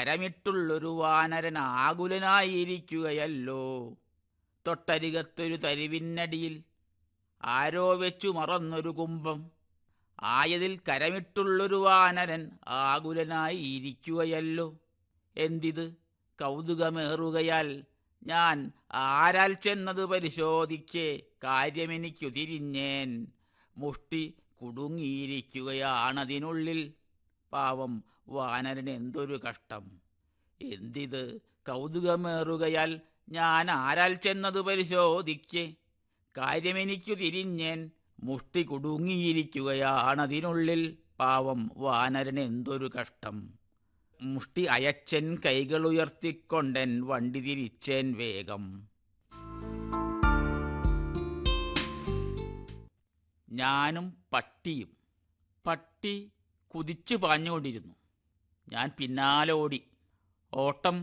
കരമിട്ടുള്ളൊരു വാനരൻ ആകുലനായിരിക്കുകയല്ലോ തൊട്ടരികത്തൊരു തരിവിന്നടിയിൽ ആരോ വെച്ചു മറന്നൊരു കുംഭം ആയതിൽ കരമിട്ടുള്ളൊരു വാനരൻ ആകുലനായി ഇരിക്കുകയല്ലോ എന്തിത് കൗതുകമേറുകയാൽ ഞാൻ ആരാൽ ചെന്നത് പരിശോധിക്കേ കാര്യമെനിക്കു തിരിഞ്ഞേൻ മുഷ്ടി കുടുങ്ങിയിരിക്കുകയാണതിനുള്ളിൽ പാവം വാനരൻ എന്തൊരു കഷ്ടം എന്തിത് കൗതുകമേറുകയാൽ ഞാൻ ആരാൽ ചെന്നത് പരിശോധിക്കേ കാര്യമെനിക്കു തിരിഞ്ഞേൻ മുഷ്ടി കുടുങ്ങിയിരിക്കുകയാണതിനുള്ളിൽ പാവം വാനരൻ എന്തൊരു കഷ്ടം മുഷ്ടി അയച്ചൻ കൈകളുയർത്തിക്കൊണ്ടൻ വണ്ടി തിരിച്ചേൻ വേഗം ഞാനും പട്ടിയും പട്ടി കുതിച്ചു പാഞ്ഞുകൊണ്ടിരുന്നു ഞാൻ പിന്നാലെ ഓടി ഓട്ടം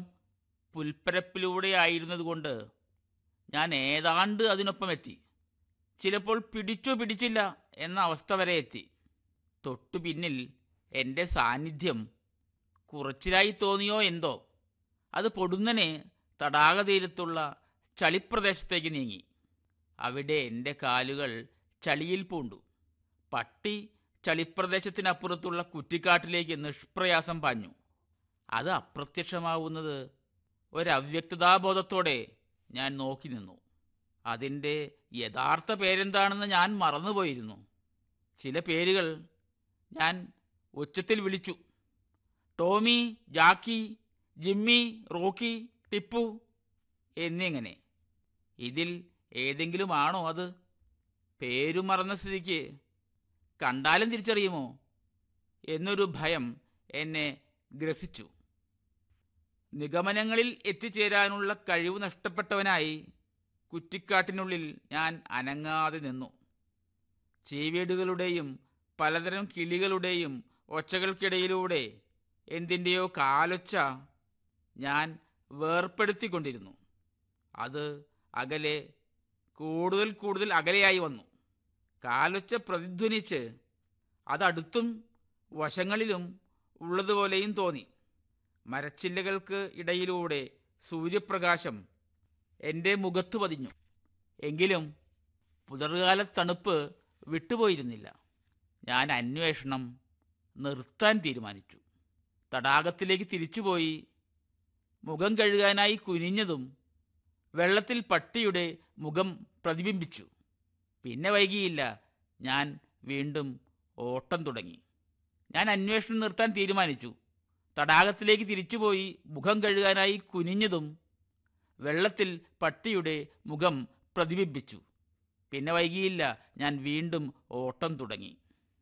പുൽപ്പരപ്പിലൂടെയായിരുന്നതുകൊണ്ട് ഞാൻ ഏതാണ്ട് അതിനൊപ്പം എത്തി ചിലപ്പോൾ പിടിച്ചോ പിടിച്ചില്ല എന്ന അവസ്ഥ വരെ എത്തി തൊട്ടു പിന്നിൽ എൻ്റെ സാന്നിധ്യം കുറച്ചിലായി തോന്നിയോ എന്തോ അത് പൊടുന്നനെ തടാകതീരത്തുള്ള ചളിപ്രദേശത്തേക്ക് നീങ്ങി അവിടെ എൻ്റെ കാലുകൾ ചളിയിൽ പൂണ്ടു പട്ടി ചളിപ്രദേശത്തിനപ്പുറത്തുള്ള കുറ്റിക്കാട്ടിലേക്ക് നിഷ്പ്രയാസം പാഞ്ഞു അത് അപ്രത്യക്ഷമാവുന്നത് ഒരവ്യക്തതാബോധത്തോടെ ഞാൻ നോക്കി നിന്നു അതിൻ്റെ യഥാർത്ഥ പേരെന്താണെന്ന് ഞാൻ മറന്നുപോയിരുന്നു ചില പേരുകൾ ഞാൻ ഉച്ചത്തിൽ വിളിച്ചു Tommy Jackie Jimmy Rocky Tipu എന്നിങ്ങനെ ഇതിൽ ഏതെങ്കിലും ആണോ അത് പേരു മറന്ന സ്ഥിതിക്ക് കണ്ടാലും തിരിച്ചറിയുമോ എന്നൊരു ഭയം എന്നെ ഗ്രസിച്ചു നിഗമനങ്ങളിൽ എത്തിച്ചേരാനുള്ള കഴിവ് നഷ്ടപ്പെട്ടവനായി കുറ്റിക്കാട്ടിനുള്ളിൽ ഞാൻ അനങ്ങാതെ നിന്നു ചീവീടുകളുടെയും പലതരം കിളികളുടെയും ഒച്ചകൾക്കിടയിലൂടെ എന്തിൻ്റെയോ കാലൊച്ച ഞാൻ വേർപ്പെടുത്തിക്കൊണ്ടിരുന്നു അത് അകലെ കൂടുതൽ കൂടുതൽ അകലെയായി വന്നു കാലൊച്ച പ്രതിധ്വനിച്ച് അതടുത്തും വശങ്ങളിലും ഉള്ളതുപോലെയും തോന്നി മരച്ചില്ലകൾക്ക് ഇടയിലൂടെ സൂര്യപ്രകാശം എൻ്റെ മുഖത്ത് പതിഞ്ഞു എങ്കിലും പുലർകാല തണുപ്പ് വിട്ടുപോയിരുന്നില്ല ഞാൻ അന്വേഷണം നിർത്താൻ തീരുമാനിച്ചു തടാകത്തിലേക്ക് തിരിച്ചുപോയി മുഖം കഴുകാനായി കുനിഞ്ഞതും വെള്ളത്തിൽ പട്ടിയുടെ മുഖം പ്രതിബിംബിച്ചു പിന്നെ വൈകിയില്ല ഞാൻ വീണ്ടും ഓട്ടം തുടങ്ങി ഞാൻ അന്വേഷണം നിർത്താൻ തീരുമാനിച്ചു തടാകത്തിലേക്ക് തിരിച്ചുപോയി മുഖം കഴുകാനായി കുനിഞ്ഞതും വെള്ളത്തിൽ പട്ടിയുടെ മുഖം പ്രതിബിംബിച്ചു പിന്നെ വൈകിയില്ല ഞാൻ വീണ്ടും ഓട്ടം തുടങ്ങി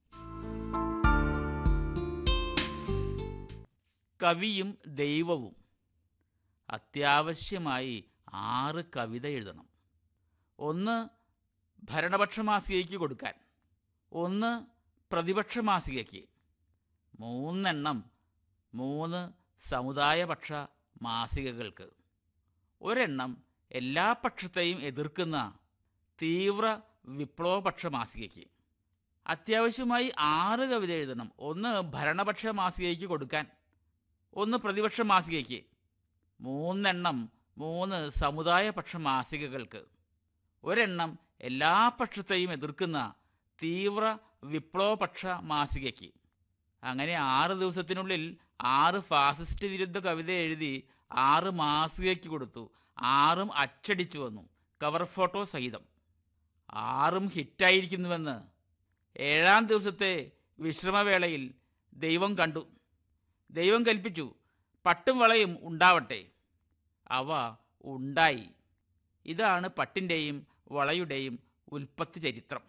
കവിയും ദൈവവും അത്യാവശ്യമായി ആറ് കവിത എഴുതണം ഒന്ന് ഭരണപക്ഷ മാസികയ്ക്ക് കൊടുക്കാൻ ഒന്ന് പ്രതിപക്ഷ മാസികയ്ക്ക് മൂന്നെണ്ണം മൂന്ന് സമുദായപക്ഷ മാസികകൾക്ക് ഒരെണ്ണം എല്ലാ പക്ഷത്തെയും എതിർക്കുന്ന തീവ്ര വിപ്ലവപക്ഷ മാസികയ്ക്ക് അത്യാവശ്യമായി ആറ് കവിത എഴുതണം ഒന്ന് ഭരണപക്ഷ മാസികയ്ക്ക് കൊടുക്കാൻ ഒന്ന് പ്രതിപക്ഷ മാസികയ്ക്ക് മൂന്നെണ്ണം മൂന്ന് സമുദായപക്ഷ മാസികകൾക്ക് ഒരെണ്ണം എല്ലാ പക്ഷത്തെയും എതിർക്കുന്ന തീവ്ര വിപ്ലവപക്ഷ മാസികയ്ക്ക് അങ്ങനെ ആറ് ദിവസത്തിനുള്ളിൽ ആറ് ഫാസിസ്റ്റ് വിരുദ്ധ കവിത എഴുതി ആറ് മാസികയ്ക്ക് കൊടുത്തു ആറും അച്ചടിച്ചു വന്നു കവർ ഫോട്ടോ സഹിതം ആറും ഹിറ്റായിരിക്കുന്നുവെന്ന് ഏഴാം ദിവസത്തെ വിശ്രമവേളയിൽ ദൈവം കണ്ടു ദൈവം കൽപ്പിച്ചു പട്ടും വളയും ഉണ്ടാവട്ടെ അവ ഉണ്ടായി ഇതാണ് പട്ടിൻ്റെയും വളയുടെയും ഉൽപ്പത്തി ചരിത്രം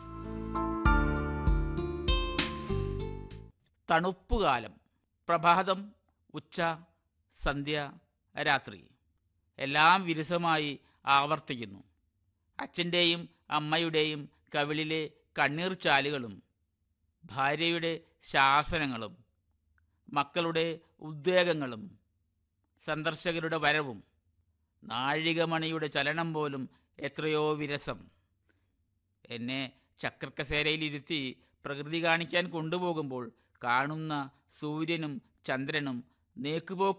തണുപ്പുകാലം പ്രഭാതം ഉച്ച സന്ധ്യ രാത്രി എല്ലാം വിരസമായി ആവർത്തിക്കുന്നു അച്ഛൻ്റെയും അമ്മയുടെയും കവിളിലെ കണ്ണീർ ചാലുകളും ഭാര്യയുടെ ശാസനങ്ങളും മക്കളുടെ ഉദ്വേഗങ്ങളും സന്ദർശകരുടെ വരവും നാഴികമണിയുടെ ചലനം പോലും എത്രയോ വിരസം എന്നെ ചക്രക്കസേരയിലിരുത്തി പ്രകൃതി കാണിക്കാൻ കൊണ്ടുപോകുമ്പോൾ കാണുന്ന സൂര്യനും ചന്ദ്രനും നേക്കുപോ